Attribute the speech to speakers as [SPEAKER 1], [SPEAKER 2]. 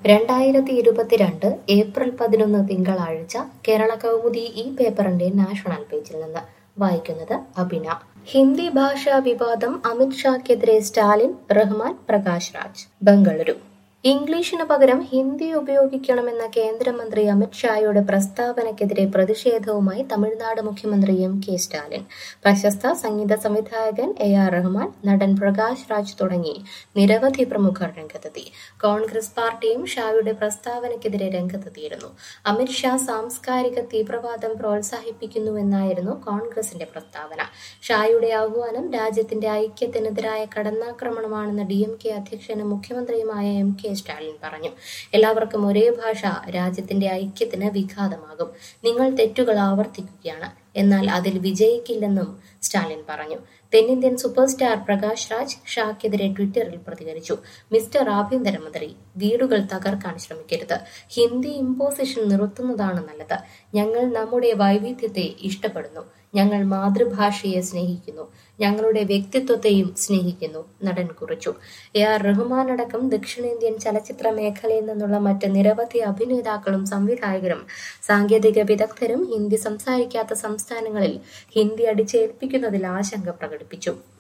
[SPEAKER 1] രണ്ടായിരത്തി ഇരുപത്തിരണ്ട് ഏപ്രിൽ പതിനൊന്ന് തിങ്കളാഴ്ച കേരള കൗമുദി ഈ പേപ്പറിന്റെ നാഷണൽ പേജിൽ നിന്ന് വായിക്കുന്നത് അബിന ഹിന്ദി ഭാഷാ വിവാദം അമിത് ഷാക്കെതിരെ സ്റ്റാലിൻ റഹ്മാൻ പ്രകാശ് രാജ് ബംഗളൂരു ഇംഗ്ലീഷിന് പകരം ഹിന്ദി ഉപയോഗിക്കണമെന്ന കേന്ദ്രമന്ത്രി അമിത് ഷായുടെ പ്രസ്താവനയ്ക്കെതിരെ പ്രതിഷേധവുമായി തമിഴ്നാട് മുഖ്യമന്ത്രി എം കെ സ്റ്റാലിൻ പ്രശസ്ത സംഗീത സംവിധായകൻ എ ആർ റഹ്മാൻ നടൻ പ്രകാശ് രാജ് തുടങ്ങി നിരവധി പ്രമുഖർ രംഗത്തെത്തി കോൺഗ്രസ് പാർട്ടിയും ഷായുടെ പ്രസ്താവനയ്ക്കെതിരെ രംഗത്തെത്തിയിരുന്നു അമിത് ഷാ സാംസ്കാരിക തീവ്രവാദം പ്രോത്സാഹിപ്പിക്കുന്നുവെന്നായിരുന്നു കോൺഗ്രസിന്റെ പ്രസ്താവന ഷായുടെ ആഹ്വാനം രാജ്യത്തിന്റെ ഐക്യത്തിനെതിരായ കടന്നാക്രമണമാണെന്ന് ഡി എം കെ അധ്യക്ഷനും മുഖ്യമന്ത്രിയുമായ എം കെ സ്റ്റാലിൻ പറഞ്ഞു എല്ലാവർക്കും ഒരേ ഭാഷ രാജ്യത്തിന്റെ ഐക്യത്തിന് വിഘാതമാകും നിങ്ങൾ തെറ്റുകൾ ആവർത്തിക്കുകയാണ് എന്നാൽ അതിൽ വിജയിക്കില്ലെന്നും സ്റ്റാലിൻ പറഞ്ഞു തെന്നിന്ത്യൻ സൂപ്പർ സ്റ്റാർ പ്രകാശ് രാജ് ഷാക്കെതിരെ ട്വിറ്ററിൽ പ്രതികരിച്ചു മിസ്റ്റർ ആഭ്യന്തരമന്ത്രി വീടുകൾ തകർക്കാൻ ശ്രമിക്കരുത് ഹിന്ദി ഇമ്പോസിഷൻ നിർത്തുന്നതാണ് നല്ലത് ഞങ്ങൾ നമ്മുടെ വൈവിധ്യത്തെ ഇഷ്ടപ്പെടുന്നു ഞങ്ങൾ മാതൃഭാഷയെ സ്നേഹിക്കുന്നു ഞങ്ങളുടെ വ്യക്തിത്വത്തെയും സ്നേഹിക്കുന്നു നടൻ കുറിച്ചു എ ആർ റഹ്മാൻ അടക്കം ദക്ഷിണേന്ത്യൻ ചലച്ചിത്ര മേഖലയിൽ നിന്നുള്ള മറ്റ് നിരവധി അഭിനേതാക്കളും സംവിധായകരും സാങ്കേതിക വിദഗ്ധരും ഹിന്ദി സംസാരിക്കാത്ത സംസ്ഥാനങ്ങളിൽ ഹിന്ദി അടിച്ചേൽപ്പിക്കുന്നതിൽ ആശങ്ക പ്രകടിപ്പിച്ചു